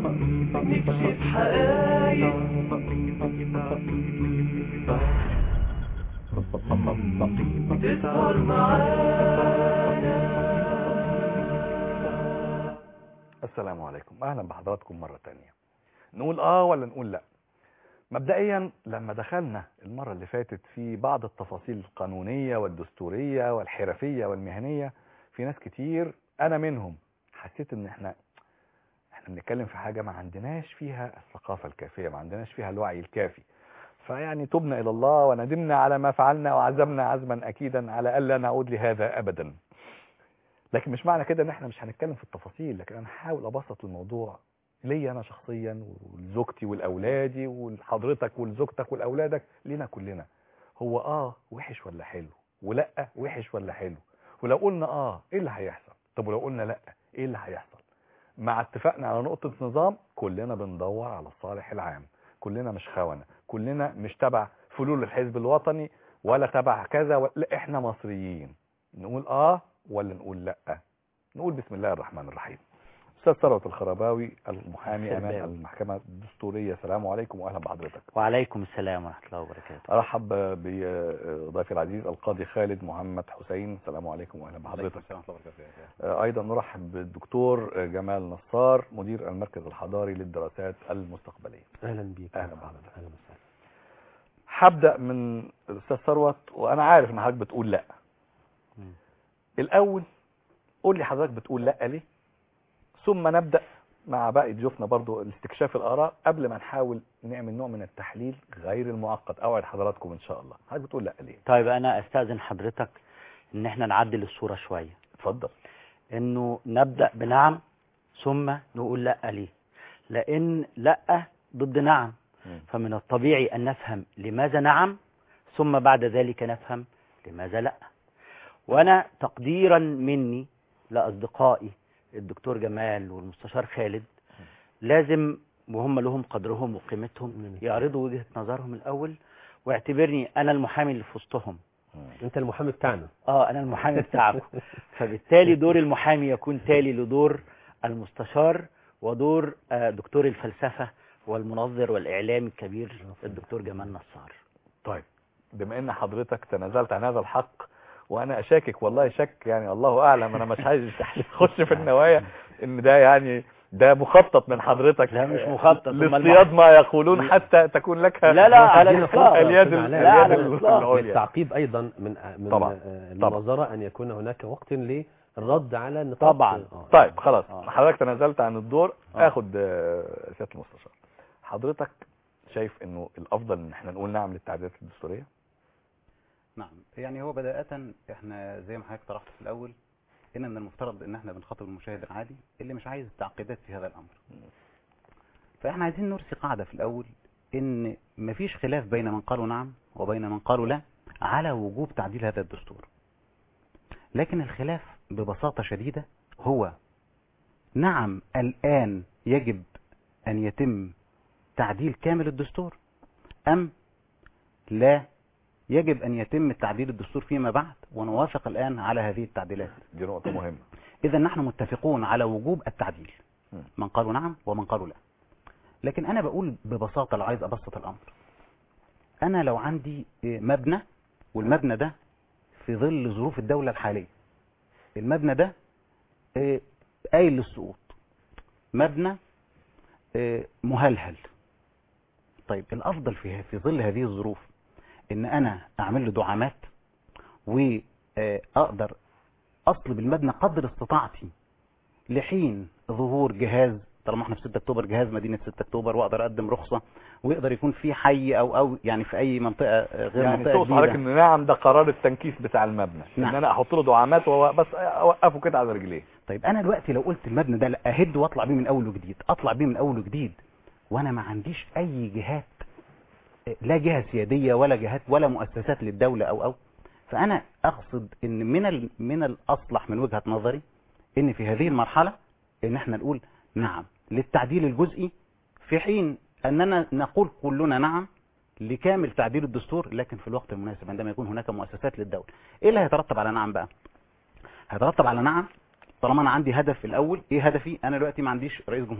نكشف حقايق تسهر معانا السلام عليكم اهلا بحضراتكم مرة تانية نقول اه ولا نقول لا مبدئيا لما دخلنا المرة اللي فاتت في بعض التفاصيل القانونية والدستورية والحرفية والمهنية في ناس كتير انا منهم حسيت ان احنا احنا بنتكلم في حاجة ما عندناش فيها الثقافة الكافية ما عندناش فيها الوعي الكافي فيعني تبنا الى الله وندمنا على ما فعلنا وعزمنا عزما اكيدا على الا نعود لهذا ابدا لكن مش معنى كده ان احنا مش هنتكلم في التفاصيل لكن انا هحاول ابسط الموضوع ليا انا شخصيا ولزوجتي ولاولادي ولحضرتك ولزوجتك ولاولادك لينا كلنا هو اه وحش ولا حلو ولا وحش ولا حلو ولو قلنا اه ايه اللي هيحصل طب ولو قلنا لا ايه اللي هيحصل مع اتفاقنا على نقطة نظام كلنا بندور على الصالح العام كلنا مش خونة كلنا مش تبع فلول الحزب الوطني ولا تبع كذا ولا لا احنا مصريين نقول اه ولا نقول لا نقول بسم الله الرحمن الرحيم استاذ ثروت الخرباوي المحامي امام الخرباوي. المحكمه الدستوريه السلام عليكم واهلا بحضرتك وعليكم السلام ورحمة الله وبركاته ارحب بضيفي العزيز القاضي خالد محمد حسين السلام عليكم واهلا بحضرتك آه، ايضا نرحب بالدكتور جمال نصار مدير المركز الحضاري للدراسات المستقبليه اهلا بيك أهلا بحضرتك. اهلا وسهلا هبدا من الاستاذ ثروت وانا عارف ان حضرتك بتقول لا مم. الاول قول لي حضرتك بتقول لا ليه ثم نبدا مع باقي ضيوفنا برضو الاستكشاف الاراء قبل ما نحاول نعمل نوع من التحليل غير المعقد اوعد حضراتكم ان شاء الله حضرتك بتقول لا ليه طيب انا استاذن حضرتك ان احنا نعدل الصورة شوية اتفضل انه نبدأ بنعم ثم نقول لا ليه لان لا ضد نعم مم. فمن الطبيعي ان نفهم لماذا نعم ثم بعد ذلك نفهم لماذا لا وانا تقديرا مني لاصدقائي الدكتور جمال والمستشار خالد لازم وهم لهم قدرهم وقيمتهم يعرضوا وجهة نظرهم الاول واعتبرني انا المحامي اللي في وسطهم انت المحامي بتاعنا اه انا المحامي بتاعكم فبالتالي دور المحامي يكون تالي لدور المستشار ودور آه، دكتور الفلسفة والمنظر والإعلام الكبير الدكتور جمال نصار طيب بما ان حضرتك تنازلت عن هذا الحق وانا اشاكك والله شك يعني الله اعلم انا مش عايز اخش في النوايا ان ده يعني ده مخطط من حضرتك لا مش مخطط أمال لاصطياد ما يقولون حتى تكون لك لا لا على تدينا الإطلاق فرصة. اليد لا، ال- لا، على اليد الإطلاق. العليا للتعقيب ايضا من من طبعاً. آه، المناظره ان يكون هناك وقت للرد على نقاط طبعاً. آه. طيب خلاص آه. حضرتك تنازلت عن الدور آه. اخد آه، سياده المستشار حضرتك شايف انه الافضل ان احنا نقول نعم للتعديلات الدستوريه نعم يعني هو بداية احنا زي ما حضرتك طرحت في الأول إن من المفترض إن احنا بنخاطب المشاهد العادي اللي مش عايز تعقيدات في هذا الأمر. فاحنا عايزين نرسي قاعدة في الأول إن مفيش خلاف بين من قالوا نعم وبين من قالوا لا على وجوب تعديل هذا الدستور. لكن الخلاف ببساطة شديدة هو نعم الآن يجب أن يتم تعديل كامل الدستور أم لا يجب أن يتم تعديل الدستور فيما بعد ونوافق الآن على هذه التعديلات دي نقطه مهمه إذا نحن متفقون على وجوب التعديل مم. من قالوا نعم ومن قالوا لا لكن أنا بقول ببساطة لو عايز أبسط الأمر أنا لو عندي إيه، مبنى والمبنى ده في ظل ظروف الدولة الحالية المبنى ده إيه، قايل للسقوط مبنى إيه، مهلهل طيب الأفضل في في ظل هذه الظروف إن أنا أعمل له دعامات وأقدر أطلب المبنى قدر استطاعتي لحين ظهور جهاز طالما احنا في 6 اكتوبر جهاز مدينه 6 اكتوبر واقدر اقدم رخصه ويقدر يكون في حي او او يعني في اي منطقه آه، غير يعني منطقه تقصد حضرتك جديده ان نعم ده قرار التنكيس بتاع المبنى ان نعم. انا احط له دعامات وهو بس اوقفه كده على رجليه طيب انا دلوقتي لو قلت المبنى ده لا اهد واطلع بيه من اول وجديد اطلع بيه من اول وجديد وانا ما عنديش اي جهات آه، لا جهه سياديه ولا جهات ولا مؤسسات للدوله او او فانا اقصد ان من ال- من الاصلح من وجهه نظري ان في هذه المرحله ان احنا نقول نعم للتعديل الجزئي في حين اننا نقول كلنا نعم لكامل تعديل الدستور لكن في الوقت المناسب عندما يكون هناك مؤسسات للدوله ايه اللي هيترتب على نعم بقى هيترتب على نعم طالما انا عندي هدف الاول ايه هدفي انا دلوقتي ما عنديش رئيس جمهوريه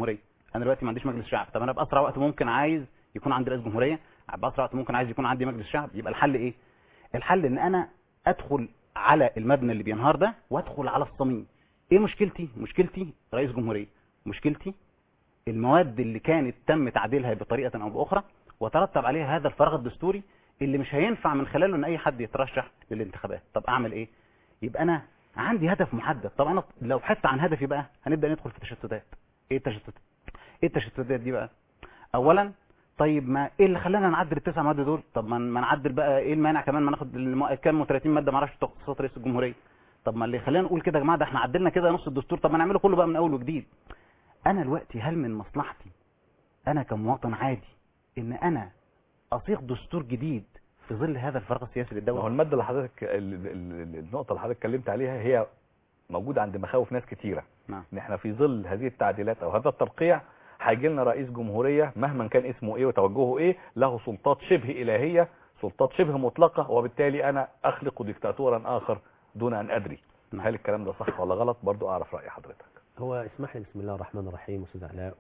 انا دلوقتي ما عنديش مجلس شعب طب انا باسرع وقت ممكن عايز يكون عندي رئيس جمهوريه باسرع وقت ممكن عايز يكون عندي مجلس شعب يبقى الحل ايه الحل ان انا ادخل على المبنى اللي بينهار ده وادخل على الصميم ايه مشكلتي مشكلتي رئيس جمهوريه مشكلتي المواد اللي كانت تم تعديلها بطريقه او باخرى وترتب عليها هذا الفراغ الدستوري اللي مش هينفع من خلاله ان اي حد يترشح للانتخابات طب اعمل ايه يبقى انا عندي هدف محدد طب انا لو حتى عن هدفي بقى هنبدا ندخل في تشتتات ايه التشتتات ايه التشتتات دي بقى اولا طيب ما ايه اللي خلانا نعدل التسع مواد دول طب ما ما نعدل بقى ايه المانع كمان ما ناخد الم- كام و30 ماده ما اعرفش تخصصات رئيس الجمهوريه طب ما اللي خلينا نقول كده يا جماعه ده احنا عدلنا كده نص الدستور طب ما نعمله كله بقى من اول وجديد انا دلوقتي هل من مصلحتي انا كمواطن عادي ان انا اصيغ دستور جديد في ظل هذا الفراغ السياسي ما هو للدوله الماده اللي حضرتك ال- ال- ال- النقطه اللي حضرتك اتكلمت عليها هي موجوده عند مخاوف ناس كتيره نعم ان احنا في ظل هذه التعديلات او هذا الترقيع هيجي لنا رئيس جمهوريه مهما كان اسمه ايه وتوجهه ايه له سلطات شبه الهيه سلطات شبه مطلقه وبالتالي انا اخلق ديكتاتورا اخر دون ان ادري نعم. هل الكلام ده صح ولا غلط برضو اعرف راي حضرتك هو اسمح لي بسم الله الرحمن الرحيم استاذ علاء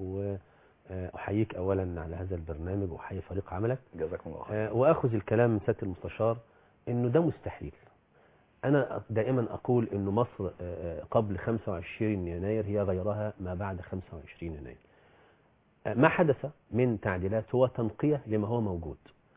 واحييك اولا على هذا البرنامج واحيي فريق عملك جزاكم الله خير آه، واخذ الكلام من سياده المستشار انه ده مستحيل انا دائما اقول انه مصر آه، آه، قبل 25 يناير هي غيرها ما بعد 25 يناير آه، ما حدث من تعديلات هو تنقية لما هو موجود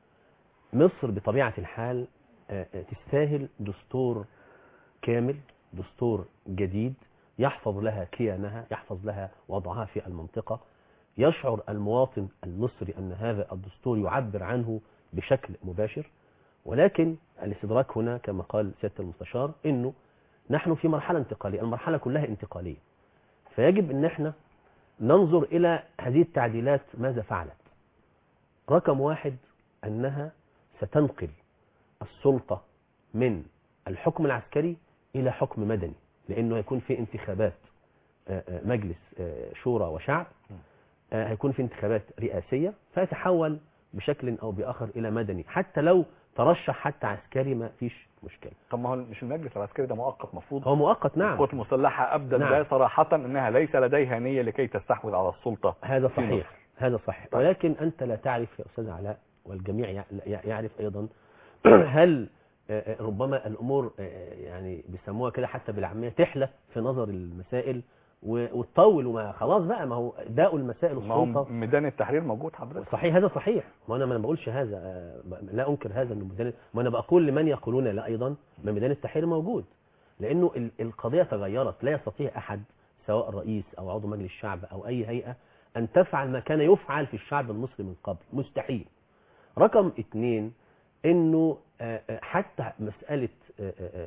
مصر بطبيعة الحال آه، آه، تستاهل دستور كامل دستور جديد يحفظ لها كيانها يحفظ لها وضعها في المنطقة يشعر المواطن المصري أن هذا الدستور يعبر عنه بشكل مباشر ولكن الاستدراك هنا كما قال سيادة المستشار أنه نحن في مرحلة انتقالية المرحلة كلها انتقالية فيجب أن احنا ننظر إلى هذه التعديلات ماذا فعلت رقم واحد أنها ستنقل السلطة من الحكم العسكري إلى حكم مدني لأنه هيكون في انتخابات آه، آه، مجلس آه، شورى وشعب آه، هيكون في انتخابات رئاسية فيتحول بشكل أو بآخر إلى مدني حتى لو ترشح حتى عسكري ما فيش مشكلة طب ما هو مش المجلس العسكري ده مؤقت مفروض هو مؤقت نعم القوات المسلحه ابدت نعم. ده صراحه انها ليس لديها نيه لكي تستحوذ على السلطه هذا في صحيح مصر. هذا صحيح طيب. ولكن أنت لا تعرف يا أستاذ علاء والجميع يع- يع- يعرف أيضا هل آه، آه، ربما الأمور آه، يعني بيسموها كده حتى بالعامية تحلى في نظر المسائل و- وتطول وما خلاص بقى ما هو داء المسائل ما هو السلطة ميدان التحرير موجود حضرتك صحيح هذا صحيح ما انا ما انا بقولش هذا آه، لا انكر هذا انه ميدان ما انا بقول لمن يقولون لا ايضا ما ميدان التحرير موجود لانه ال- القضيه تغيرت لا يستطيع احد سواء رئيس او عضو مجلس الشعب او اي هيئه ان تفعل ما كان يفعل في الشعب المصري من قبل مستحيل رقم اثنين انه آه، آه، حتى مساله آه، آه،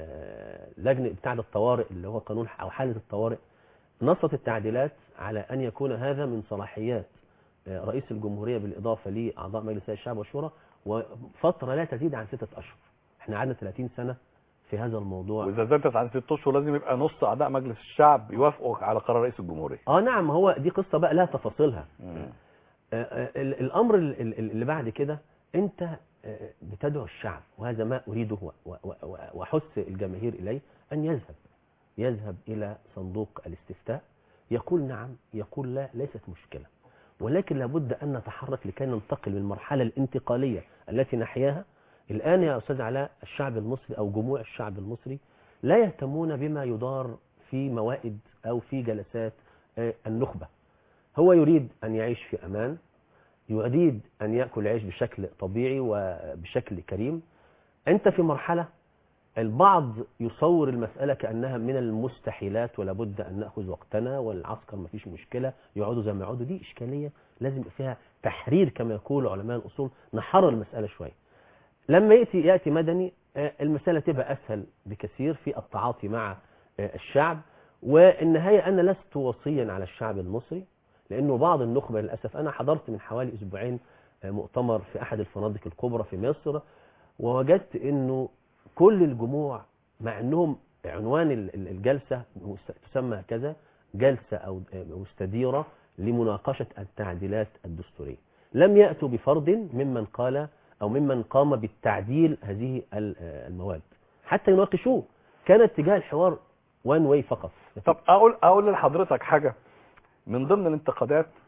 ال- اللجنه بتاع الطوارئ اللي هو قانون او حاله الطوارئ نصت التعديلات على ان يكون هذا من صلاحيات آه، رئيس الجمهوريه بالاضافه لاعضاء مجلس الشعب والشورى وفتره لا تزيد عن سته اشهر احنا قعدنا 30 سنه في هذا الموضوع واذا زادت عن ست اشهر لازم يبقى نص اعضاء مجلس الشعب يوافقوا على قرار رئيس الجمهوريه اه نعم هو دي قصه بقى لها تفاصيلها مم. آه، آه، ال- الامر ال- ال- اللي بعد كده انت آه، بتدعو الشعب وهذا ما اريده و- و- و- واحث الجماهير اليه ان يذهب يذهب الى صندوق الاستفتاء يقول نعم يقول لا ليست مشكله ولكن لابد ان نتحرك لكي ننتقل من المرحله الانتقاليه التي نحياها الان يا استاذ علاء الشعب المصري او جموع الشعب المصري لا يهتمون بما يدار في موائد او في جلسات آه، النخبه هو يريد أن يعيش في أمان يريد أن يأكل عيش بشكل طبيعي وبشكل كريم أنت في مرحلة البعض يصور المسألة كأنها من المستحيلات ولا بد أن نأخذ وقتنا والعسكر ما فيش مشكلة يقعدوا زي ما يقعدوا دي إشكالية لازم يبقى فيها تحرير كما يقول علماء الأصول نحرر المسألة شوية لما يأتي يأتي مدني آه، المسألة تبقى أسهل بكثير في التعاطي مع آه، الشعب والنهاية أنا لست وصيا على الشعب المصري لأنه بعض النخبة للأسف أنا حضرت من حوالي أسبوعين آه، مؤتمر في أحد الفنادق الكبرى في مصر ووجدت أنه كل الجموع مع أنهم عنوان ال- ال- الجلسة مست- تسمى كذا جلسة أو آه، مستديرة لمناقشة التعديلات الدستورية لم يأتوا بفرد ممن قال أو ممن قام بالتعديل هذه ال- آه، المواد حتى يناقشوه كان اتجاه الحوار وان واي فقط طب اقول اقول لحضرتك حاجه من ضمن الانتقادات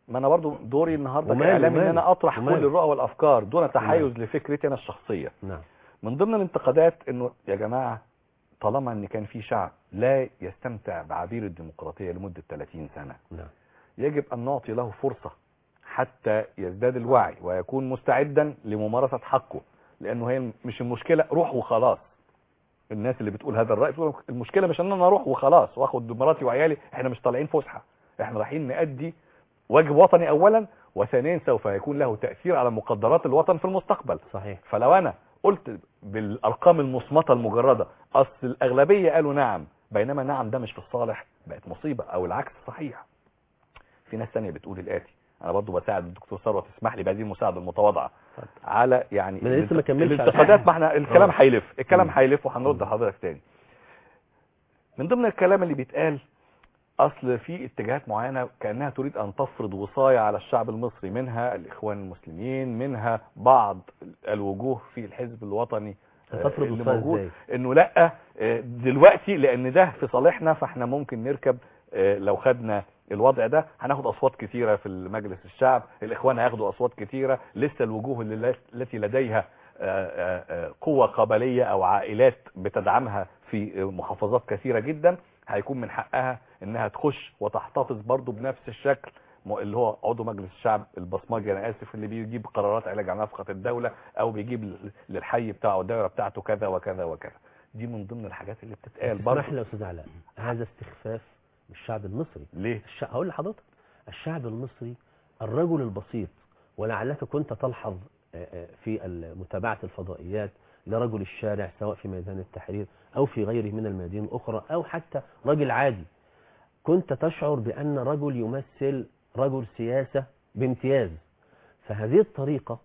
ما انا برضو دوري النهارده وماله- كاعلامي ان وماله- انا اطرح وماله. كل الرؤى والافكار دون تحيز لفكرتي انا الشخصيه نعم من ضمن الانتقادات انه يا جماعه طالما ان كان في شعب لا يستمتع بعبير الديمقراطيه لمده 30 سنه نعم يجب ان نعطي له فرصه حتى يزداد الوعي ويكون مستعدا لممارسه حقه لانه هي مش المشكله روح وخلاص الناس اللي بتقول هذا الراي بتقول المشكله مش ان انا اروح وخلاص واخد مراتي وعيالي احنا مش طالعين فسحه احنا رايحين نأدي واجب وطني اولا وثانيا سوف يكون له تاثير على مقدرات الوطن في المستقبل صحيح فلو انا قلت بالارقام المصمته المجرده اصل الاغلبيه قالوا نعم بينما نعم ده مش في الصالح بقت مصيبه او العكس صحيح في ناس ثانيه بتقول الاتي انا برضو بساعد الدكتور ثروت تسمح لي بهذه المساعده المتواضعه على يعني ما أنا لسه ما كملتش على الانتقادات حاجة. ما احنا الكلام آه. هيلف الكلام مم. هيلف وهنرد لحضرتك تاني من ضمن الكلام اللي بيتقال اصل في اتجاهات معينه كانها تريد ان تفرض وصايه على الشعب المصري منها الاخوان المسلمين منها بعض الوجوه في الحزب الوطني آه، هتفرض اللي وصاية موجود ازاي؟ انه لا آه، دلوقتي لان ده في صالحنا فاحنا ممكن نركب آه، لو خدنا الوضع ده هناخد اصوات كثيره في مجلس الشعب الاخوان هياخدوا اصوات كثيره لسه الوجوه اللي التي لديها آه، آه، آه، قوه قبليه او عائلات بتدعمها في آه، محافظات كثيره جدا هيكون من حقها انها تخش وتحتفظ برضو بنفس الشكل م- اللي هو عضو مجلس الشعب البصمجي انا اسف اللي بيجيب قرارات علاج عن نفقه الدوله او بيجيب ل- للحي بتاعه الدائره بتاعته كذا وكذا وكذا دي من ضمن الحاجات اللي بتتقال اسمح لي برضو يا استاذ علاء هذا استخفاف بالشعب المصري ليه الشعب هقول لحضرتك الشعب المصري الرجل البسيط ولعلك كنت تلحظ آه، آه، في متابعة الفضائيات لرجل الشارع سواء في ميدان التحرير أو في غيره من الميادين الأخرى أو حتى رجل عادي كنت تشعر بأن رجل يمثل رجل سياسة بامتياز فهذه الطريقة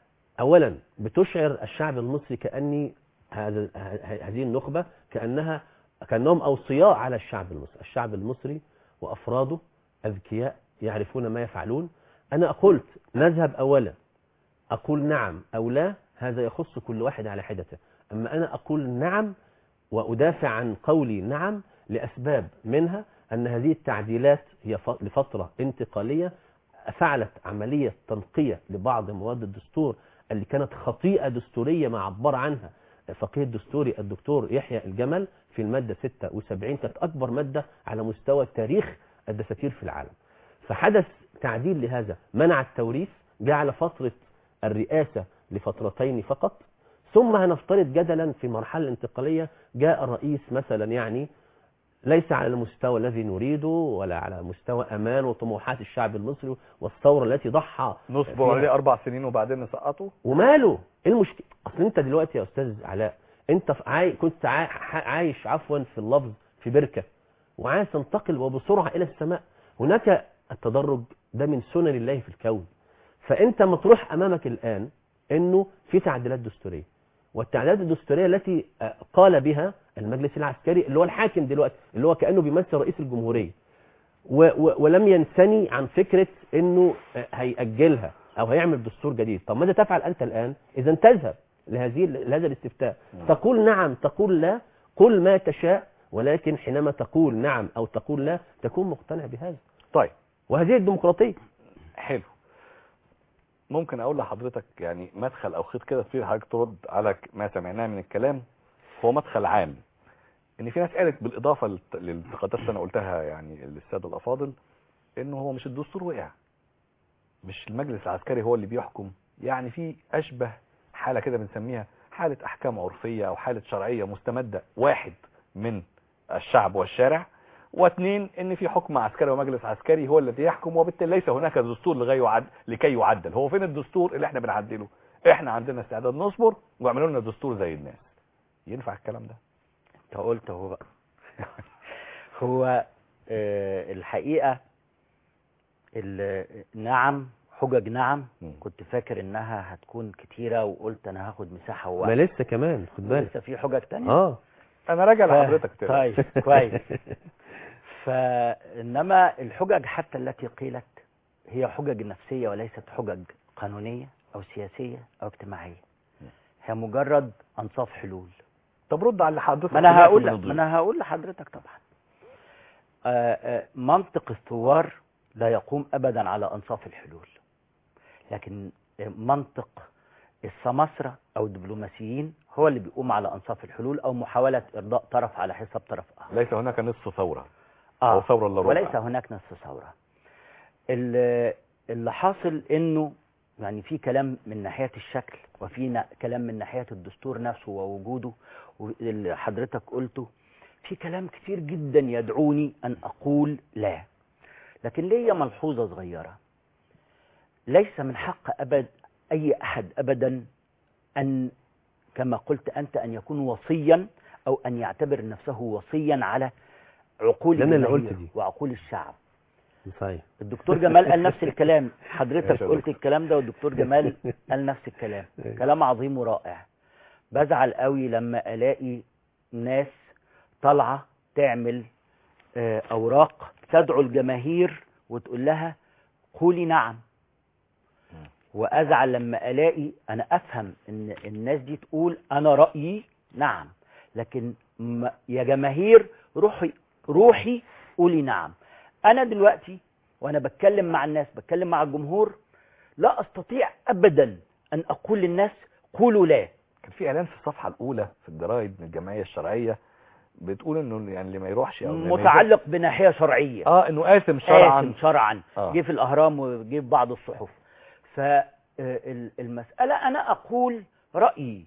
أولا بتشعر الشعب المصري كأني هذا ه- هذه النخبة كأنها كأنهم أوصياء على الشعب المصري الشعب المصري وأفراده أذكياء يعرفون ما يفعلون أنا قلت نذهب أولا أقول نعم أو لا هذا يخص كل واحد على حدته أما أنا أقول نعم وأدافع عن قولي نعم لأسباب منها أن هذه التعديلات هي ف- لفترة انتقالية فعلت عملية تنقية لبعض مواد الدستور اللي كانت خطيئة دستورية ما عبر عنها الفقيه الدستوري الدكتور يحيى الجمل في المادة 76 كانت أكبر مادة على مستوى تاريخ الدساتير في العالم فحدث تعديل لهذا منع التوريث جعل فترة الرئاسة لفترتين فقط ثم هنفترض جدلا في المرحلة الانتقالية جاء رئيس مثلا يعني ليس على المستوى الذي نريده ولا على مستوى أمان وطموحات الشعب المصري والثورة التي ضحى نصبر فيها. عليه اربع سنين وبعدين نسقطه وماله ايه المشكله اصل انت دلوقتي يا استاذ علاء انت في عاي... كنت عاي... ح- عايش عفوا في اللفظ في بركه وعايز تنتقل وبسرعه الى السماء هناك التدرج ده من سنن الله في الكون فانت مطروح امامك الان انه في تعديلات دستوريه والتعديلات الدستوريه التي آه، قال بها المجلس العسكري اللي هو الحاكم دلوقتي اللي هو كانه بيمثل رئيس الجمهوريه و و ولم ينثني عن فكرة انه آه، هيأجلها او هيعمل دستور جديد طب ماذا تفعل انت الان اذا تذهب لهذه لهذا الاستفتاء تقول نعم تقول لا قل ما تشاء ولكن حينما تقول نعم او تقول لا تكون مقتنع بهذا طيب وهذه الديمقراطية حلو ممكن اقول لحضرتك يعني مدخل او خيط كده تصير حضرتك ترد على ك- ما سمعناه من الكلام هو مدخل عام ان في ناس قالت بالاضافه للت- للانتقادات اللي انا قلتها يعني للساده الافاضل انه هو مش الدستور وقع مش المجلس العسكري هو اللي بيحكم يعني في اشبه حاله كده بنسميها حاله احكام عرفيه او حاله شرعيه مستمده واحد من الشعب والشارع واثنين ان في حكم عسكري ومجلس عسكري هو الذي يحكم وبالتالي ليس هناك دستور لغي يعد لكي يعدل هو فين الدستور اللي احنا بنعدله احنا عندنا استعداد نصبر واعملوا لنا دستور زي الناس ينفع الكلام ده انت قلت اهو بقى هو آه، الحقيقة ال- نعم حجج نعم مم. كنت فاكر انها هتكون كتيرة وقلت انا هاخد مساحة ما ووقت لسه كمان خد بالك لسه في حجج تانية اه انا راجع ف- لحضرتك تاني. طيب كويس فانما الحجج حتى التي قيلت هي حجج نفسية وليست حجج قانونية او سياسية او اجتماعية هي مجرد انصاف حلول طب رد على اللي حضرتك ما انا سمعته هقول من ما الضيوف. انا هقول لحضرتك طبعا آه، آه، منطق الثوار لا يقوم أبدا على أنصاف الحلول لكن منطق السماسرة أو الدبلوماسيين هو اللي بيقوم على أنصاف الحلول أو محاولة إرضاء طرف على حساب طرف آخر ليس هناك نصف ثورة أو ثورة إلا ربع. وليس هناك نصف ثورة ال- اللي حاصل إنه يعني في كلام من ناحية الشكل وفي نا- كلام من ناحية الدستور نفسه ووجوده واللي حضرتك قلته في كلام كتير جدا يدعوني أن أقول لا لكن ليا ملحوظة صغيرة ليس من حق أبد أي أحد أبدا أن كما قلت أنت أن يكون وصيا أو أن يعتبر نفسه وصيا على عقول ده أنا اللي الجماهير قلت دي. وعقول الشعب صحيح الدكتور جمال قال نفس الكلام حضرتك ماشي يا قلت دكتور. الكلام ده والدكتور جمال قال نفس الكلام أيوة. كلام عظيم ورائع بزعل قوي لما الاقي ناس طالعه تعمل آه، اوراق تدعو الجماهير وتقول لها قولي نعم وازعل لما الاقي انا افهم ان الناس دي تقول انا رايي نعم لكن ما- يا جماهير روحي روحي قولي نعم انا دلوقتي وانا بتكلم مع الناس بتكلم مع الجمهور لا استطيع ابدا ان اقول للناس قولوا لا كان في اعلان في الصفحة الاولى في الجرايد من الجمعية الشرعية بتقول انه يعني اللي ما يروحش او اللي ما متعلق بناحيه شرعيه اه انه آثم شرعا آثم شرعا آه. جه في الاهرام وجه في بعض الصحف فالمساله انا اقول رايي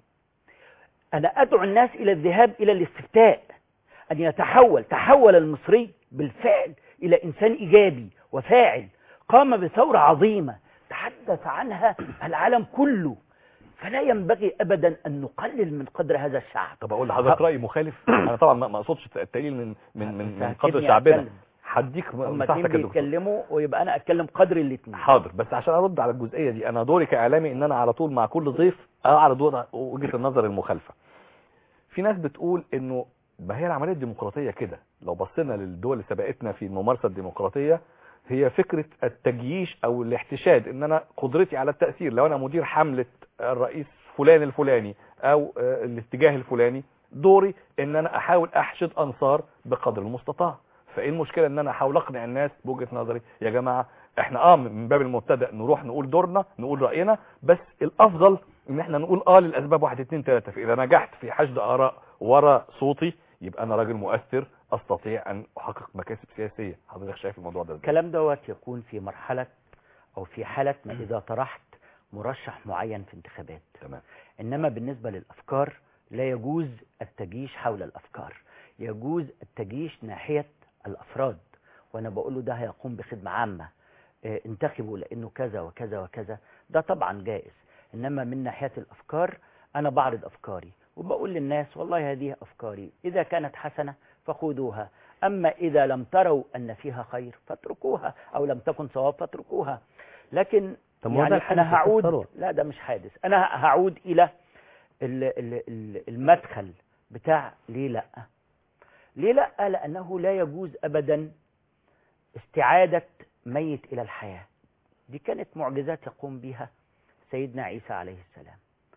انا ادعو الناس الى الذهاب الى الاستفتاء ان يتحول تحول المصري بالفعل الى انسان ايجابي وفاعل قام بثوره عظيمه تحدث عنها العالم كله فلا ينبغي ابدا ان نقلل من قدر هذا الشعب طب اقول لحضرتك راي مخالف انا طبعا ما ما اقصدش التقليل من من من, من قدر فهتبني شعبنا أتكلم. هديك هما مساحتك اتنين يا دكتور بيتكلموا ويبقى انا اتكلم قدر الاثنين حاضر بس عشان ارد على الجزئيه دي انا دوري كاعلامي ان انا على طول مع كل ضيف اعرض وضع- وجهه النظر المخالفه في ناس بتقول انه ما هي العمليه الديمقراطيه كده لو بصينا للدول اللي سبقتنا في الممارسه الديمقراطيه هي فكره التجييش او الاحتشاد ان انا قدرتي على التاثير لو انا مدير حمله الرئيس فلان الفلاني او آه، الاتجاه الفلاني دوري ان انا احاول احشد انصار بقدر المستطاع فايه المشكله ان انا احاول اقنع الناس بوجهه نظري يا جماعه احنا اه من باب المبتدا نروح نقول دورنا نقول راينا بس الافضل ان احنا نقول اه للاسباب واحد اتنين تلاته فاذا نجحت في حشد اراء ورا صوتي يبقى انا راجل مؤثر استطيع ان احقق مكاسب سياسيه حضرتك شايف الموضوع ده ازاي الكلام دوت يكون في مرحلة أو في حالة ما إذا طرحت مرشح معين في انتخابات تمام إنما بالنسبة للأفكار لا يجوز التجيش حول الأفكار يجوز التجيش ناحية الأفراد وأنا بقول له ده هيقوم بخدمة عامة آه، انتخبوا لأنه كذا وكذا وكذا ده طبعا جائز إنما من ناحية الأفكار أنا بعرض أفكاري وبقول للناس والله هذه أفكاري إذا كانت حسنة فخذوها أما إذا لم تروا أن فيها خير فاتركوها أو لم تكن صواب فاتركوها لكن طب ما هو ده يعني الحدث أنا هعود الثروة. لا ده مش حادث أنا هعود إلى ال- ال- ال- المدخل بتاع ليه لا ليه لا لأنه لا يجوز أبدا استعادة ميت إلى الحياة دي كانت معجزات يقوم بها سيدنا عيسى عليه السلام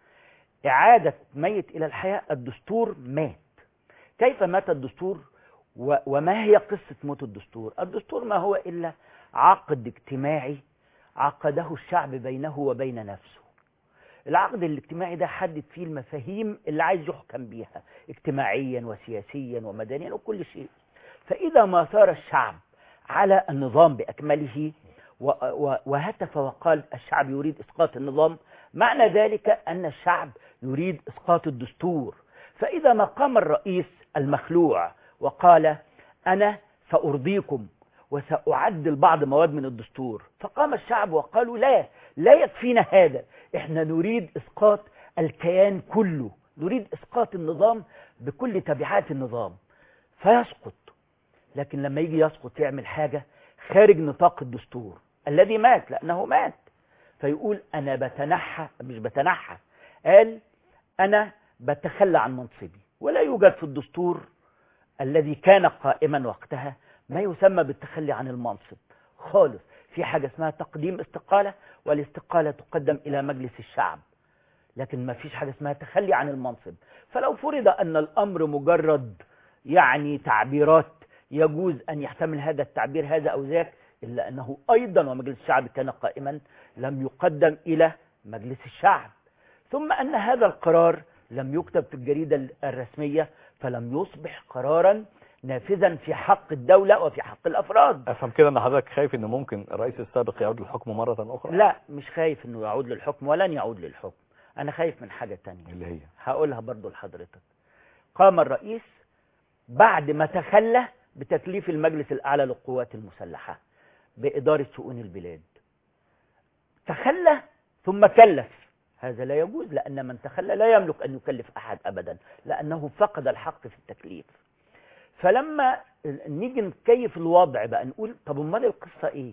إعادة ميت إلى الحياة الدستور مات كيف مات الدستور و- وما هي قصة موت الدستور الدستور ما هو إلا عقد اجتماعي عقده الشعب بينه وبين نفسه العقد الاجتماعي ده حدد فيه المفاهيم اللي عايز يحكم بيها اجتماعيا وسياسيا ومدنيا وكل شيء فإذا ما ثار الشعب على النظام بأكمله و- و- وهتف وقال الشعب يريد إسقاط النظام معنى ذلك أن الشعب يريد إسقاط الدستور فإذا ما قام الرئيس المخلوع وقال أنا سأرضيكم وسأعدل بعض مواد من الدستور فقام الشعب وقالوا لا لا يكفينا هذا احنا نريد إسقاط الكيان كله نريد إسقاط النظام بكل تبعات النظام فيسقط لكن لما يجي يسقط يعمل حاجة خارج نطاق الدستور الذي مات لأنه مات فيقول أنا بتنحى مش بتنحى قال أنا بتخلى عن منصبي ولا يوجد في الدستور الذي كان قائما وقتها ما يسمى بالتخلي عن المنصب خالص في حاجة اسمها تقديم استقالة والاستقالة تقدم إلى مجلس الشعب لكن ما فيش حاجة اسمها تخلي عن المنصب فلو فرض أن الأمر مجرد يعني تعبيرات يجوز أن يحتمل هذا التعبير هذا أو ذاك إلا أنه أيضا ومجلس الشعب كان قائما لم يقدم إلى مجلس الشعب ثم أن هذا القرار لم يكتب في الجريدة الرسمية فلم يصبح قرارا نافذا في حق الدولة وفي حق الأفراد افهم كده ان حضرتك خايف ان ممكن الرئيس السابق يعود للحكم مرة اخرى لا مش خايف انه يعود للحكم ولن يعود للحكم انا خايف من حاجة تانية اللي هي هقولها برضو لحضرتك قام الرئيس بعد ما تخلى بتكليف المجلس الأعلى للقوات المسلحة بإدارة شؤون البلاد تخلى ثم كلف هذا لا يجوز لأن من تخلى لا يملك أن يكلف أحد أبدا لأنه فقد الحق في التكليف فلما نيجي نكيف الوضع بقى نقول طب امال القصة ايه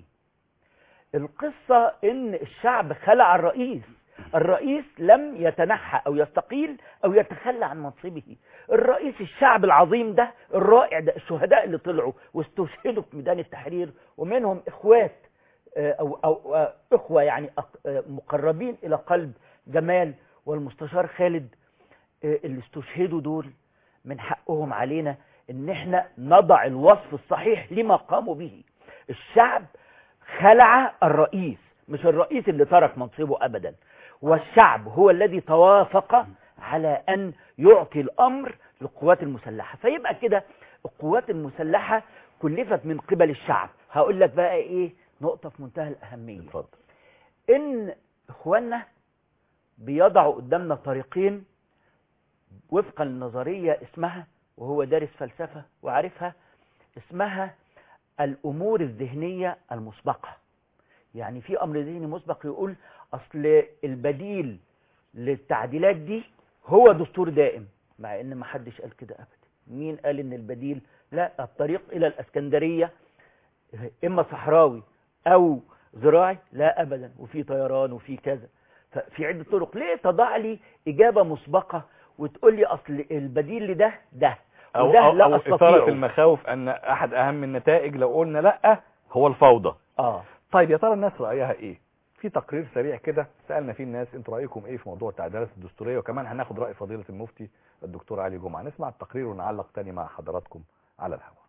القصة ان الشعب خلع الرئيس الرئيس لم يتنحى او يستقيل او يتخلى عن منصبه الرئيس الشعب العظيم ده الرائع ده الشهداء اللي طلعوا واستشهدوا في ميدان التحرير ومنهم اخوات آه، او او آه، اخوه يعني أق- آه، مقربين الى قلب جمال والمستشار خالد آه، اللي استشهدوا دول من حقهم علينا ان احنا نضع الوصف الصحيح لما قاموا به الشعب خلع الرئيس مش الرئيس اللي ترك منصبه ابدا والشعب هو الذي توافق على ان يعطي الامر للقوات المسلحه فيبقى كده القوات المسلحه كلفت من قبل الشعب هقول لك بقى ايه نقطه في منتهى الاهميه اتفضل ان اخواننا بيضعوا قدامنا طريقين وفقا لنظرية اسمها وهو دارس فلسفة وعارفها اسمها الأمور الذهنية المسبقة يعني في أمر ذهني مسبق يقول أصل البديل للتعديلات دي هو دستور دائم مع ان ما حدش قال كده ابدا مين قال ان البديل لا الطريق الى الاسكندريه اما صحراوي او زراعي لا ابدا وفي طيران وفي كذا ففي عده طرق ليه تضع لي اجابه مسبقه وتقول لي اصل البديل لده ده او وده او, لا أو أستطيعه. اثاره المخاوف ان احد اهم النتائج لو قلنا لا هو الفوضى اه طيب يا ترى الناس رايها ايه في تقرير سريع كده سالنا فيه الناس انتوا رايكم ايه في موضوع التعديلات الدستوريه وكمان هناخد راي فضيله المفتي الدكتور علي جمعه نسمع التقرير ونعلق تاني مع حضراتكم على الهواء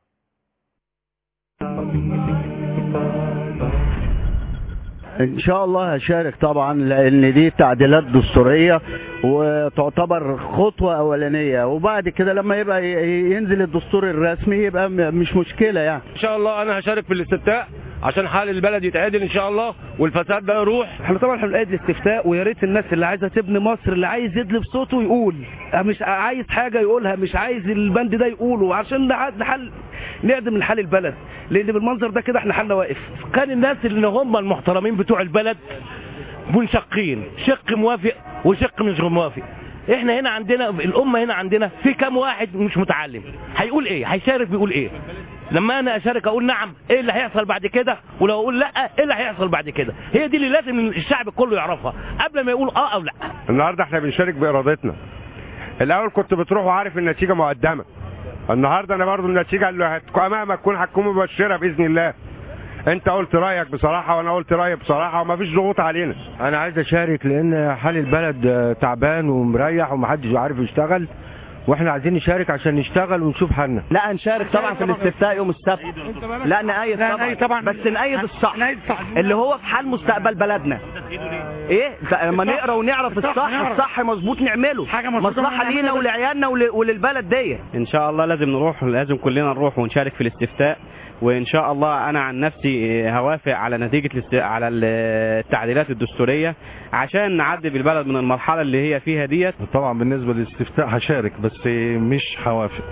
ان شاء الله هشارك طبعا لان دي تعديلات دستوريه وتعتبر خطوه اولانيه وبعد كده لما يبقى ي- ينزل الدستور الرسمي يبقى م- مش مشكله يعني ان شاء الله انا هشارك في الاستفتاء عشان حال البلد يتعدل ان شاء الله والفساد ده يروح احنا طبعا احنا بنأيد الاستفتاء ويا ريت الناس اللي عايزه تبني مصر اللي عايز يدلب صوته يقول مش عايز حاجه يقولها مش عايز البند ده يقوله عشان نح- نحل نعدم الحل البلد لان بالمنظر ده كده احنا حالنا واقف كان الناس اللي هم المحترمين بتوع البلد منشقين شق موافق وشق مش موافق احنا هنا عندنا الامه هنا عندنا في كام واحد مش متعلم هيقول ايه هيشارك بيقول ايه لما انا اشارك اقول نعم ايه اللي هيحصل بعد كده ولو اقول لا ايه اللي هيحصل بعد كده هي دي اللي لازم الشعب كله يعرفها قبل ما يقول اه او لا النهارده احنا بنشارك بارادتنا الاول كنت بتروح وعارف النتيجه مقدمه النهارده انا برضو النتيجه اللي هتكون امامك تكون هتكون مبشره باذن الله انت قلت رايك بصراحه وانا قلت رايي بصراحه ومفيش ضغوط علينا انا عايز اشارك لان حال البلد آه، تعبان ومريح ومحدش عارف يشتغل واحنا عايزين نشارك عشان نشتغل ونشوف حالنا لا هنشارك طبعا في الاستفتاء يوم السبت لا نأيد طبعا, طبعا بس نأيد الصح اللي هو في حال مستقبل بلدنا ايه ف- لما نقرا ونعرف الصح الصح مظبوط نعمله مصلحه لينا ولعيالنا ول- وللبلد دي ان شاء الله لازم نروح لازم كلنا نروح ونشارك في الاستفتاء وان شاء الله انا عن نفسي هوافق على نتيجه الاست... على التعديلات الدستوريه عشان نعدي بالبلد من المرحله اللي هي فيها ديت طبعا بالنسبة للاستفتاء هشارك بس مش هوافق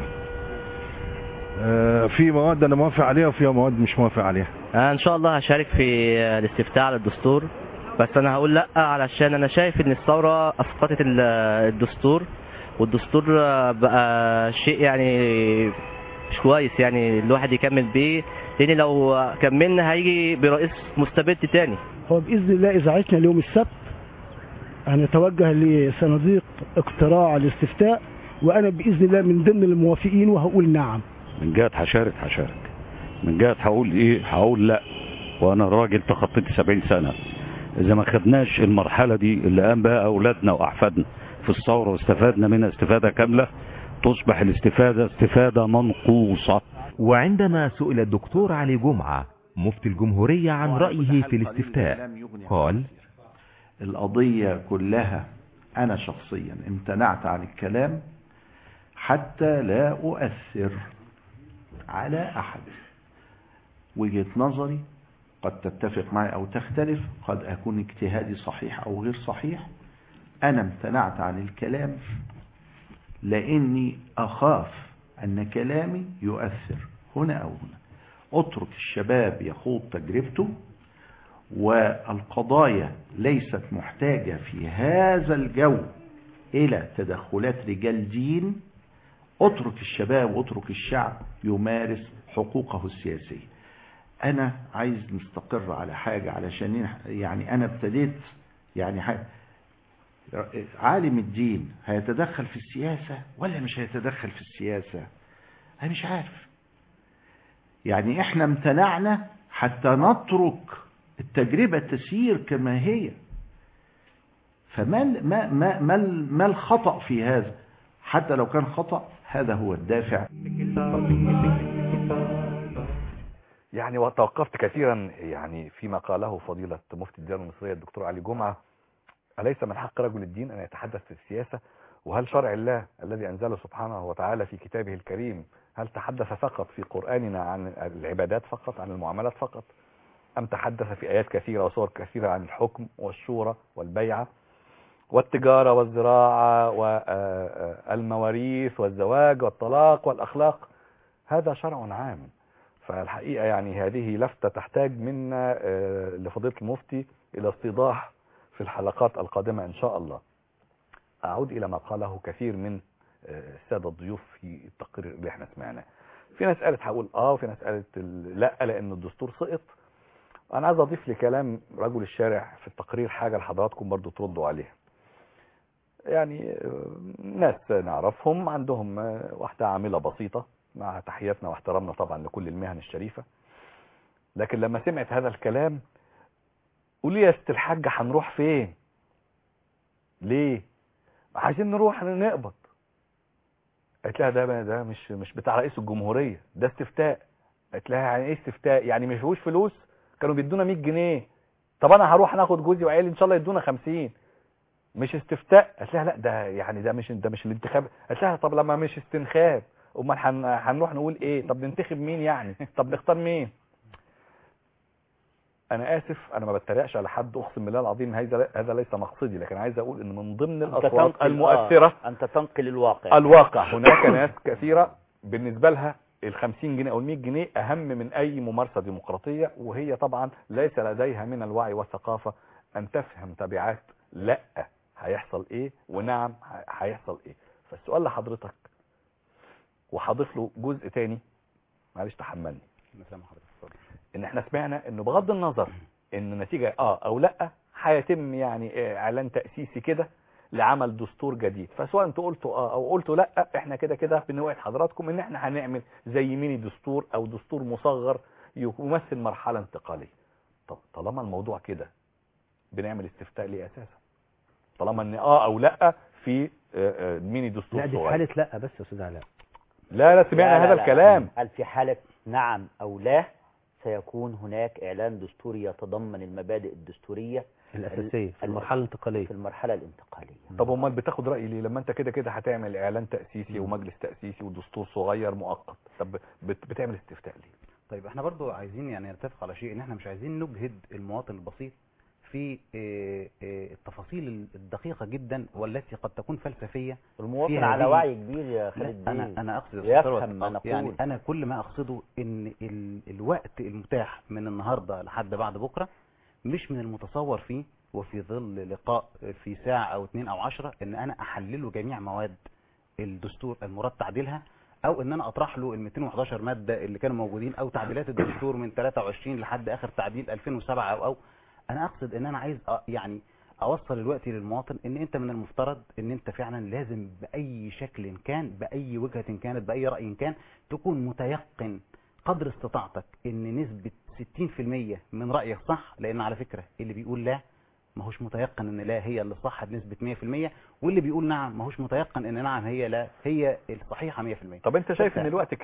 آه، في مواد انا موافق عليها وفي مواد مش موافق عليها ان شاء الله هشارك في الاستفتاء على الدستور بس انا هقول لا علشان انا شايف ان الثوره اسقطت ال- الدستور والدستور بقى شيء يعني مش كويس يعني الواحد يكمل بيه لان لو كملنا هيجي برئيس مستبد تاني هو بإذن الله إذا عشنا اليوم السبت هنتوجه لصناديق اقتراع الاستفتاء وأنا بإذن الله من ضمن الموافقين وهقول نعم من جهة هشارك هشارك من جهة هقول ايه هقول لا وانا راجل تخطيت 70 سنة اذا ما خدناش المرحلة دي اللي قام بها اولادنا واحفادنا في الثورة واستفادنا منها استفادة كاملة تصبح الاستفادة استفادة منقوصة وعندما سئل الدكتور علي جمعة مفتي الجمهورية عن رأيه في الاستفتاء قال القضية كلها أنا شخصيا امتنعت عن الكلام حتى لا أؤثر على أحد وجهة نظري قد تتفق معي أو تختلف قد أكون اجتهادي صحيح أو غير صحيح أنا امتنعت عن الكلام لأني أخاف أن كلامي يؤثر هنا أو هنا اترك الشباب يخوض تجربته والقضايا ليست محتاجة في هذا الجو إلى تدخلات رجال دين اترك الشباب واترك الشعب يمارس حقوقه السياسية أنا عايز نستقر على حاجة علشان يعني أنا ابتديت يعني حاجة عالم الدين هيتدخل في السياسة ولا مش هيتدخل في السياسة أنا مش عارف يعني احنا امتنعنا حتى نترك التجربة تسير كما هي فما ما ما ما, ما الخطأ في هذا حتى لو كان خطأ هذا هو الدافع يعني وتوقفت كثيرا يعني فيما قاله فضيلة مفتي الديانة المصرية الدكتور علي جمعة أليس من حق رجل الدين أن يتحدث في السياسة وهل شرع الله الذي أنزله سبحانه وتعالى في كتابه الكريم هل تحدث فقط في قرآننا عن العبادات فقط عن المعاملات فقط أم تحدث في آيات كثيرة وصور كثيرة عن الحكم والشورى والبيعة والتجارة والزراعة والمواريث والزواج والطلاق والأخلاق هذا شرع عام فالحقيقة يعني هذه لفتة تحتاج منا لفضيلة المفتي إلى استيضاح في الحلقات القادمة إن شاء الله أعود إلى ما قاله كثير من السادة الضيوف في التقرير اللي احنا سمعناه في ناس قالت هقول اه وفي ناس قالت لا لأن الدستور سقط أنا عايز أضيف لكلام رجل الشارع في التقرير حاجة لحضراتكم برضو تردوا عليها يعني ناس نعرفهم عندهم واحدة عاملة بسيطة مع تحياتنا واحترامنا طبعا لكل المهن الشريفة لكن لما سمعت هذا الكلام قولي يا ست الحاجة هنروح فين ليه عايزين نروح نقبض قالت لها ده ده مش مش بتاع رئيس الجمهورية ده استفتاء قالت لها يعني ايه استفتاء يعني ما فيهوش فلوس كانوا بيدونا 100 جنيه طب انا هروح ناخد جوزي وعيالي ان شاء الله يدونا 50 مش استفتاء قالت لها لا ده يعني ده مش ده مش الانتخاب قالت لها طب لما مش استنخاب امال هنروح نقول ايه طب ننتخب مين يعني طب نختار مين انا اسف انا ما بتريقش على حد اقسم بالله العظيم هذا هذا ليس مقصدي لكن عايز اقول ان من ضمن الاصوات المؤثره آه. انت تنقل الواقع الواقع هناك ناس كثيره بالنسبه لها ال 50 جنيه او ال 100 جنيه اهم من اي ممارسه ديمقراطيه وهي طبعا ليس لديها من الوعي والثقافه ان تفهم تبعات لا هيحصل ايه ونعم هيحصل ايه فالسؤال لحضرتك وهضيف له جزء تاني معلش تحملني ان احنا سمعنا انه بغض النظر ان النتيجة اه او لا هيتم يعني اعلان تأسيسي كده لعمل دستور جديد فسواء انتوا قلتوا اه او قلتوا لا احنا كده كده بنوعد حضراتكم ان احنا هنعمل زي ميني دستور او دستور مصغر يمثل مرحلة انتقالية طب طالما الموضوع كده بنعمل استفتاء ليه اساسا طالما ان اه او لا في آه ميني دستور لا دي صغير حالة لا بس يا استاذ علاء لا لا سمعنا هذا الكلام هل في حالة نعم او لا سيكون هناك إعلان دستوري يتضمن المبادئ الدستورية الأساسية في المرحلة الانتقالية في المرحلة الانتقالية طب امال بتاخد رأيي ليه لما انت كده كده هتعمل اعلان تأسيسي ومجلس تأسيسي ودستور صغير مؤقت طب بت بتعمل استفتاء ليه طيب احنا برضو عايزين يعني نتفق على شيء ان احنا مش عايزين نجهد المواطن البسيط في التفاصيل الدقيقة جدا والتي قد تكون فلسفية المواطن على وعي كبير يا خالد انا انا اقصد يفهم ما نقول يعني انا كل ما اقصده ان ال الوقت المتاح من النهاردة لحد بعد بكرة مش من المتصور فيه وفي ظل لقاء في ساعة او اتنين او عشرة ان انا احلله جميع مواد الدستور المراد تعديلها او ان انا اطرح له ال 211 مادة اللي كانوا موجودين او تعديلات الدستور من 23 لحد اخر تعديل 2007 او او انا اقصد ان انا عايز يعني اوصل الوقت للمواطن ان انت من المفترض ان انت فعلا لازم باي شكل كان باي وجهة كانت باي رأي كان تكون متيقن قدر استطاعتك ان نسبة 60% من رأيك صح لان على فكرة اللي بيقول لا ما هوش متيقن ان لا هي اللي صح بنسبة 100% واللي بيقول نعم ما هوش متيقن ان نعم هي لا هي الصحيحة 100% طب انت شايف ان الوقت كافي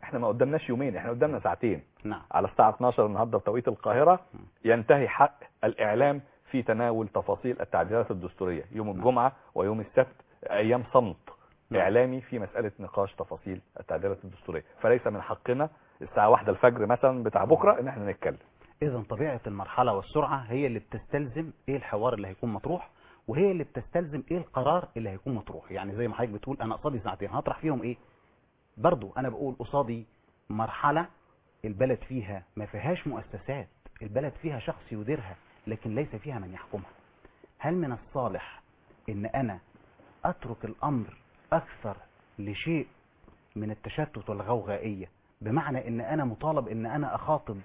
احنا ما قدامناش يومين احنا قدامنا ساعتين نعم على الساعة 12 النهاردة بتوقيت القاهرة ينتهي حق الإعلام في تناول تفاصيل التعديلات الدستورية يوم الجمعة ويوم السبت أيام صمت إعلامي في مسألة نقاش تفاصيل التعديلات الدستورية فليس من حقنا الساعة واحدة الفجر مثلا بتاع بكرة ان احنا نتكلم اذا طبيعه المرحله والسرعه هي اللي بتستلزم ايه الحوار اللي هيكون مطروح وهي اللي بتستلزم ايه القرار اللي هيكون مطروح يعني زي ما حضرتك بتقول انا قصادي ساعتين هطرح فيهم ايه برضو انا بقول قصادي مرحله البلد فيها ما فيهاش مؤسسات البلد فيها شخص يديرها لكن ليس فيها من يحكمها هل من الصالح ان انا اترك الامر اكثر لشيء من التشتت والغوغائيه بمعنى ان انا مطالب ان انا اخاطب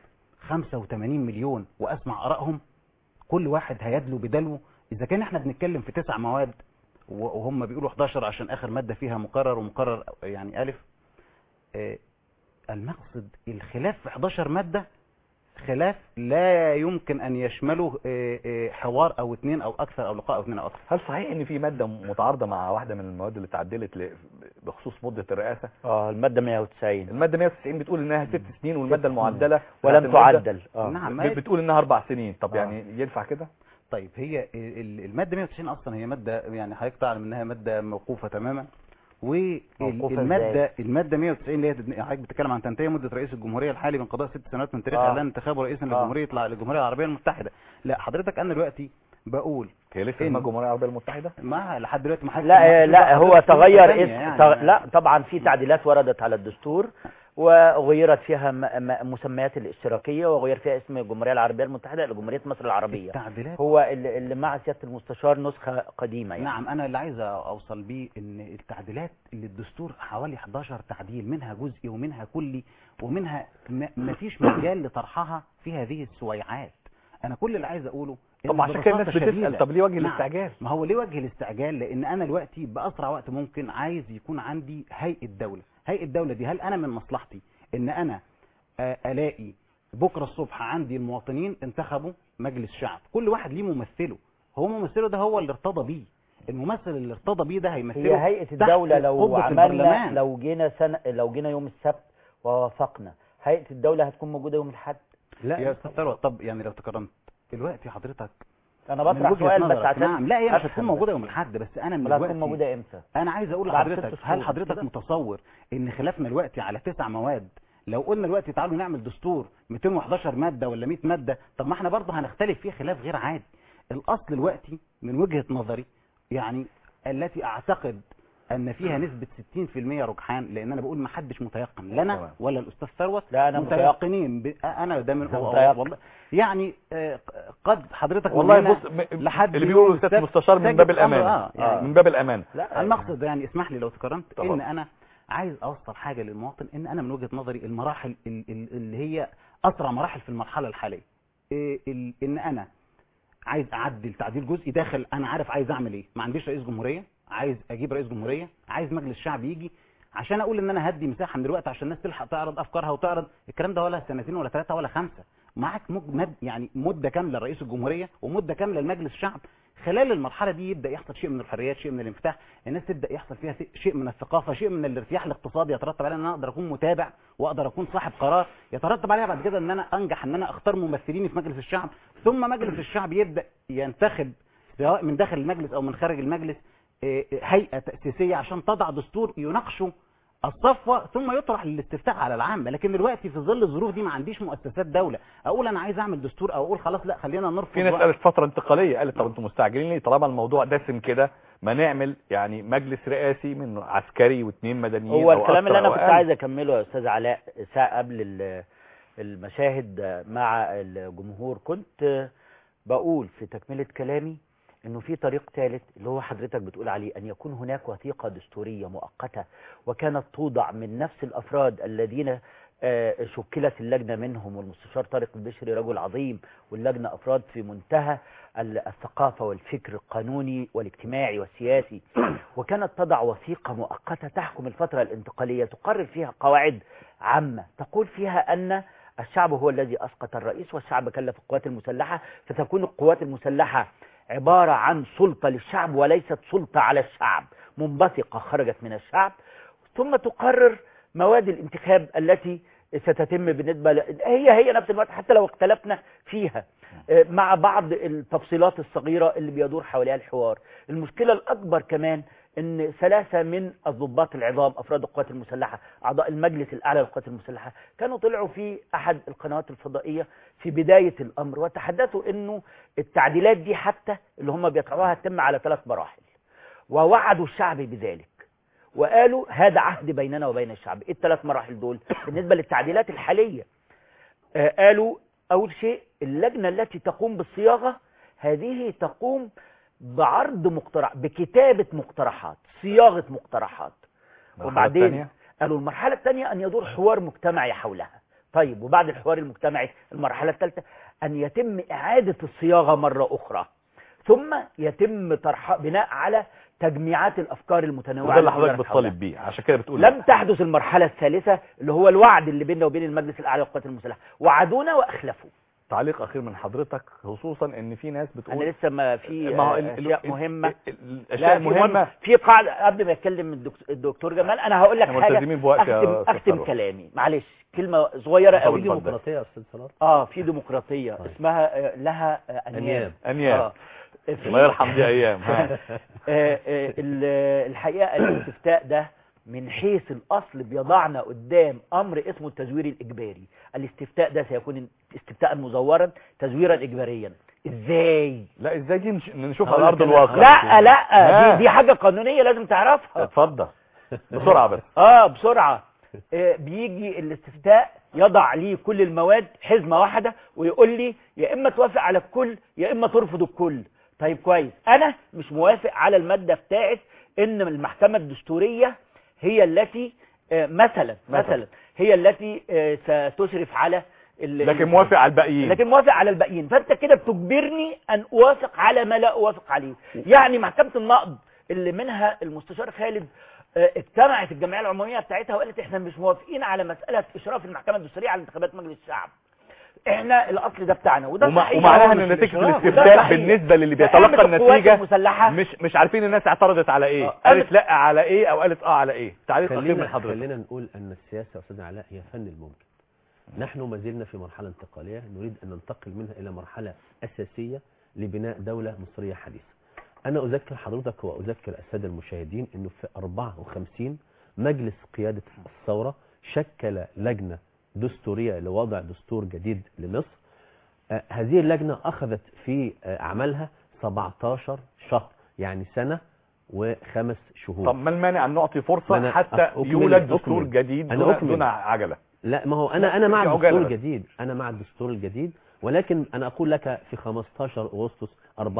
85 مليون واسمع ارائهم كل واحد هيدلو بدلو اذا كان احنا بنتكلم في تسع مواد وهم بيقولوا 11 عشان اخر ماده فيها مقرر ومقرر يعني الف آه، المقصد الخلاف في 11 ماده خلاف لا يمكن ان يشمله آه، آه، حوار او اثنين او اكثر او لقاء او اثنين او اكثر هل صحيح ان في مادة متعارضة مع واحدة من المواد اللي اتعدلت ل- بخصوص مدة الرئاسة اه المادة 190 المادة 190 بتقول انها ست سنين والمادة المعدلة ولم بتاعت المادة تعدل. آه. نعم، بت- بتقول انها اربع سنين طب آه. يعني ينفع كده طيب هي ال- المادة 190 أصلا هي مادة يعني حضرتك تعلم إنها مادة موقوفة تماما موقوفة والمادة إزاي؟ المادة 190 اللي هي تد- حضرتك بتتكلم عن تنتهي مدة رئيس الجمهورية الحالي من قضاء ست سنوات من تاريخ آه. إعلان انتخابه رئيسا آه. لجمهورية الع- للجمهورية العربية المتحدة لا حضرتك أنا دلوقتي بقول هي لسه إن- اسمها الجمهورية العربية المتحدة ما لحد دلوقتي ما حدش لا لا هو حضرتك تغير تانية اسم يعني. تغ... لا طبعا في تعديلات وردت على الدستور وغيرت فيها م... م... مسميات الاشتراكيه وغير فيها اسم الجمهوريه العربيه المتحده الى جمهوريه مصر العربيه التعديلات هو اللي, اللي مع سياده المستشار نسخه قديمه يعني نعم انا اللي عايز اوصل بيه ان التعديلات اللي الدستور حوالي 11 تعديل منها جزئي ومنها كلي ومنها ما ما فيش مجال لطرحها في هذه السويعات انا كل اللي عايز اقوله إن طب عشان كده الناس ببساطة بتسأل شديدة- طب ليه وجه نعم، الاستعجال ما هو ليه وجه الاستعجال لان انا دلوقتي باسرع وقت ممكن عايز يكون عندي هيئه دوله هيئه دوله دي هل انا من مصلحتي ان انا آه، الاقي بكره الصبح عندي المواطنين انتخبوا مجلس شعب كل واحد ليه ممثله هو ممثله ده هو اللي ارتضى بيه الممثل اللي ارتضى بيه ده هيمثله هي هيئه تحت الدوله لو قبة عملنا البرلمان. لو جينا سنه لو جينا يوم السبت ووافقنا هيئه الدوله هتكون موجوده يوم الاحد يا استاذ ثروت طب يعني لو تكرمت دلوقتي حضرتك انا من بطرح وجهة سؤال بس نظرك، عشان نعم لا هي مش أفهم هتكون بس. موجوده يوم الاحد بس انا من ولا هتكون دلوقتي موجوده امتى انا عايز اقول بعد لحضرتك ست هل شهور حضرتك كده؟ متصور ان خلافنا دلوقتي على تسع مواد لو قلنا دلوقتي تعالوا نعمل دستور 211 ماده ولا 100 ماده طب ما احنا برضه هنختلف فيه خلاف غير عادي الاصل دلوقتي من وجهه نظري يعني التي اعتقد ان فيها نسبه 60% رجحان لان انا بقول ما حدش متيقن لا انا ولا الاستاذ ثروت لا أنا متيقنين ب... انا ده من أنت متيقن. والله يعني آه، قد حضرتك والله من هنا بص م- لحد اللي يوم بيقولوا سيادة السبت المستشار من تجد باب أمر- الامان آه يعني من باب الامان لا المقصد يعني اسمح لي لو تكرمت طبعا. ان انا عايز اوصل حاجه للمواطن ان انا من وجهه نظري المراحل ال- ال- اللي هي اسرع مراحل في المرحله الحاليه إيه ال- ان انا عايز اعدل تعديل جزئي داخل انا عارف عايز اعمل ايه ما عنديش رئيس جمهوريه عايز اجيب رئيس جمهوريه عايز مجلس شعب يجي عشان اقول ان انا هدي مساحه من الوقت عشان الناس تلحق تعرض افكارها وتعرض الكلام ده ولا سنتين ولا ثلاثه ولا خمسه معاك مج- مد يعني مده كامله لرئيس الجمهوريه ومده كامله لمجلس الشعب خلال المرحله دي يبدا يحصل شيء من الحريات شيء من الانفتاح الناس تبدا يحصل فيها شيء من الثقافه شيء من الارتياح الاقتصادي يترتب عليه ان انا اقدر اكون متابع واقدر اكون صاحب قرار يترتب عليها بعد كده ان انا انجح ان انا اختار ممثليني في مجلس الشعب ثم مجلس الشعب يبدا ينتخب سواء من داخل المجلس او من خارج المجلس آه، آه، هيئه تاسيسيه عشان تضع دستور يناقشه الصفوه ثم يطرح للاستفتاء على العامه لكن دلوقتي في ظل الظروف دي ما عنديش مؤسسات دوله اقول انا عايز اعمل دستور او اقول خلاص لا خلينا نرفض في ناس وقت. قالت فترة انتقالية قالت طب انتوا مستعجلين ليه طالما الموضوع دسم كده ما نعمل يعني مجلس رئاسي من عسكري واثنين مدنيين هو أو الكلام اللي أكتر انا أو كنت أقل. عايز اكمله يا استاذ علاء ساعه قبل ال- المشاهد مع الجمهور كنت بقول في تكمله كلامي انه في طريق ثالث اللي هو حضرتك بتقول عليه ان يكون هناك وثيقه دستوريه مؤقته وكانت توضع من نفس الافراد الذين آه، شكلت اللجنه منهم والمستشار طارق البشري رجل عظيم واللجنه افراد في منتهى ال- الثقافه والفكر القانوني والاجتماعي والسياسي وكانت تضع وثيقه مؤقته تحكم الفتره الانتقاليه تقرر فيها قواعد عامه تقول فيها ان الشعب هو الذي اسقط الرئيس والشعب كلف القوات المسلحه فتكون القوات المسلحه عباره عن سلطه للشعب وليست سلطه على الشعب منبثقه خرجت من الشعب ثم تقرر مواد الانتخاب التي ستتم بالنسبة ل... هي هي نفس الوقت حتى لو اختلفنا فيها آه، مع بعض التفصيلات الصغيرة اللي بيدور حواليها الحوار المشكلة الأكبر كمان ان ثلاثة من الضباط العظام افراد القوات المسلحة اعضاء المجلس الاعلى للقوات المسلحة كانوا طلعوا في احد القنوات الفضائية في بداية الامر وتحدثوا انه التعديلات دي حتى اللي هم بيطرحوها تتم على ثلاث مراحل ووعدوا الشعب بذلك وقالوا هذا عهد بيننا وبين الشعب ايه الثلاث مراحل دول بالنسبة للتعديلات الحالية آه قالوا اول شيء اللجنة التي تقوم بالصياغة هذه تقوم بعرض مقترح بكتابة مقترحات صياغة مقترحات المرحلة وبعدين الثانية؟ قالوا المرحلة الثانية أن يدور حوار مجتمعي حولها طيب وبعد الحوار المجتمعي المرحلة الثالثة أن يتم إعادة الصياغة مرة أخرى ثم يتم طرح بناء على تجميعات الأفكار المتنوعة وده اللي حضرتك التي دارت حولها. بتطالب بيه عشان كده بتقول لم تحدث المرحلة الثالثة اللي هو الوعد اللي بيننا وبين المجلس الأعلى للقوات المسلحة وعدونا وأخلفوا تعليق اخير من حضرتك خصوصا ان في ناس بتقول أنا لسه ما في ما هو ال- أشياء ال- مهمة الاشياء لا في المهمه مهم- في قاعدة قبل ما يتكلم الدكتور, الدكتور جمال أنا هقول لك احنا حاجة ملتزمين بوقت يا أختم, أستاذ أختم ثروت. كلامي معلش كلمة صغيرة طب قوي اتفضل. ديمقراطية يا استاذ صلاح اه في ديمقراطية اسمها آه، لها آه، انياب أنياب. أنياب. آه. في- الله يرحم دي أيام. ها. آه، آه، ال- الحقيقة الاستفتاء ده من حيث الأصل بيضعنا قدام أمر اسمه التزوير الإجباري الاستفتاء ده سيكون استفتاء مزورا تزويرا إجباريا إزاي؟ لا ازاي دي نش- نشوفها هقول على لك ارض أنا- الواقع لا لا ها. دي, دي حاجة قانونية لازم تعرفها اتفضل بسرعه بس اه بسرعة آه، بيجي الاستفتاء يضع لي كل المواد حزمة واحدة ويقول لي يا اما توافق على الكل يا اما ترفض الكل طيب كويس انا مش موافق على المادة بتاعت ان المحكمة الدستورية هي التي آه، مثلا مثلا. مثلا هي التي آه، ستشرف على ال- لكن موافق على الباقيين لكن موافق على الباقيين فانت كده بتجبرني ان اوافق على ما لا اوافق عليه يعني محكمة النقض اللي منها المستشار خالد آه، اجتمعت الجمعيه العموميه بتاعتها وقالت احنا مش موافقين على مساله اشراف المحكمه الدستوريه على انتخابات مجلس الشعب احنا الاصل ده بتاعنا وده ومع- صحيح ومعناها مش ان نتيجه الإشراف، وده الاستفتاء صحيح. بالنسبه للي ده بيتلقى قامت القوات النتيجه المسلحة مش مش عارفين الناس اعترضت على ايه قالت لا على ايه او قالت اه على ايه تعليق اخير من خلينا حضرتك خلينا نقول ان السياسه يا استاذ علاء هي فن الممكن نحن ما زلنا في مرحله انتقاليه نريد ان ننتقل منها الى مرحله اساسيه لبناء دوله مصريه حديثه انا اذكر حضرتك واذكر الساده المشاهدين انه في 54 مجلس قياده الثوره شكل لجنه دستوريه لوضع دستور جديد لمصر آه، هذه اللجنه اخذت في آه، عملها 17 شهر يعني سنه وخمس شهور طب ما المانع ان نعطي ما فرصه أنا حتى أكمل- يولد دستور أكمل. جديد أنا دون, أكمل. دون عجله لا ما هو انا انا مع في الدستور عجالة بس. الجديد انا مع الدستور الجديد ولكن انا اقول لك في 15 اغسطس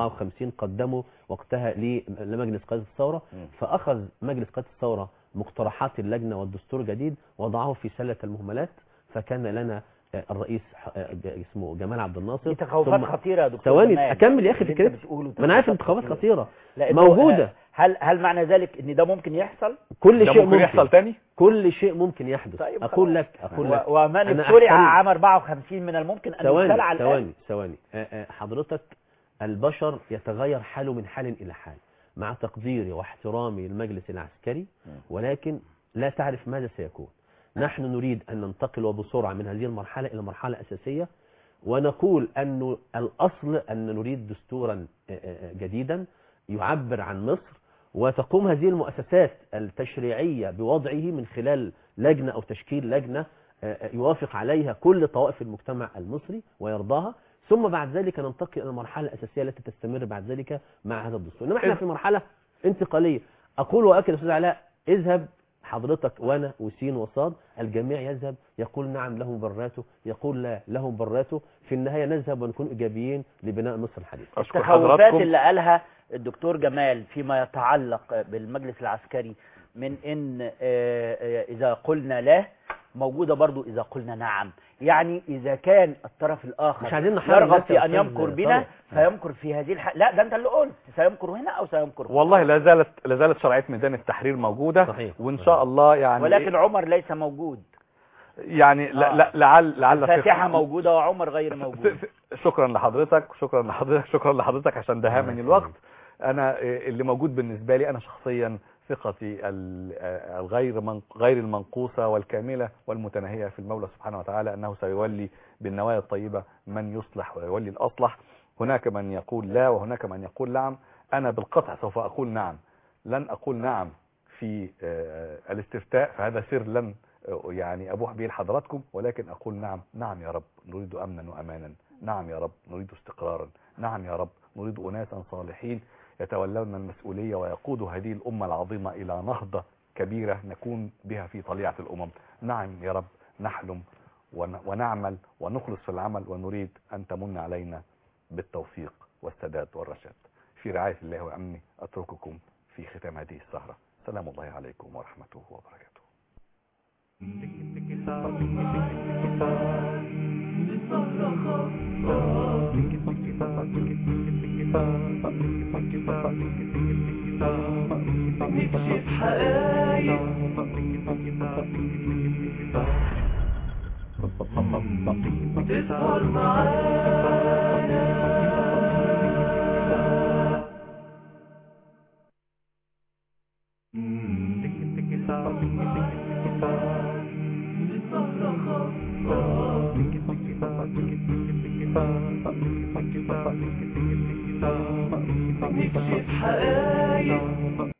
54 قدموا وقتها ل- لمجلس قياده الثوره فاخذ مجلس قياده الثوره مقترحات اللجنه والدستور الجديد وضعه في سله المهملات فكان لنا آه، الرئيس ح- آه، ج- اسمه جمال عبد الناصر دي تخوفات ثم- خطيره يا دكتور ثواني جمال. اكمل يا اخي اللي في انت كده بتقوله ما انا عارف تخوفات انتخابات خطيره لأنه موجوده هل هل معنى ذلك ان ده ممكن يحصل كل ده شيء ممكن يحصل تاني كل شيء ممكن يحدث طيب اقول خلاص. لك اقول و- لك ومن أنا ابتلع أحترم- عام 54 من الممكن ان ثواني يبتلع الان ثواني ثواني آه، آه، حضرتك البشر يتغير حاله من حال إلى حال مع تقديري واحترامي للمجلس العسكري ولكن لا تعرف ماذا سيكون نحن نريد أن ننتقل وبسرعة من هذه المرحلة إلى مرحلة أساسية ونقول أن الأصل أن نريد دستورا آه، آه، جديدا يعبر عن مصر وتقوم هذه المؤسسات التشريعية بوضعه من خلال لجنة أو تشكيل لجنة آه، يوافق عليها كل طوائف المجتمع المصري ويرضاها ثم بعد ذلك ننتقل الى المرحله الاساسيه التي تستمر بعد ذلك مع هذا الدستور انما احنا في مرحله انتقاليه اقول واكد يا استاذ علاء اذهب حضرتك وانا وسين وصاد الجميع يذهب يقول نعم له مبرراته يقول لا له مبرراته في النهايه نذهب ونكون ايجابيين لبناء مصر الحديثه التخوفات اللي قالها الدكتور جمال فيما يتعلق بالمجلس العسكري من ان آه، آه، اذا قلنا لا موجودة برضو اذا قلنا نعم يعني اذا كان الطرف الاخر مش عايزين نحارب يرغب الناس يا في ان أستاذ يمكر بنا طارق. فيمكر في هذه الح... لا ده انت اللي قلت سيمكر هنا او سيمكر هنا والله لا زالت لا زالت شرعيه ميدان التحرير موجوده صحيح. وان شاء الله يعني ولكن عمر ليس موجود يعني لا آه. لا لعل لعل في- الفاتحة موجودة وعمر غير موجود شكرا لحضرتك شكرا لحضرتك شكرا لحضرتك عشان دهامني الوقت انا إيه، اللي موجود بالنسبه لي انا شخصيا الثقة ال- آه، الغير من- غير المنقوصة والكاملة والمتناهية في المولى سبحانه وتعالى أنه سيولي بالنوايا الطيبة من يصلح ويولي الأصلح هناك من يقول لا وهناك من يقول نعم أنا بالقطع سوف أقول نعم لن أقول نعم في آه، الاستفتاء فهذا سر لن آه، يعني أبوح به لحضراتكم ولكن أقول نعم نعم يا رب نريد أمنا وأمانا نعم يا رب نريد استقرارا نعم يا رب نريد أناسا صالحين يتولون المسؤولية ويقودوا هذه الأمة العظيمة إلى نهضة كبيرة نكون بها في طليعة الأمم نعم يا رب نحلم ون- ونعمل ونخلص في العمل ونريد أن تمن علينا بالتوفيق والسداد والرشاد في رعاية الله وأمني أترككم في ختام هذه السهرة سلام الله عليكم ورحمته وبركاته نكشف حقايق تسهر معانا نكشف حقايق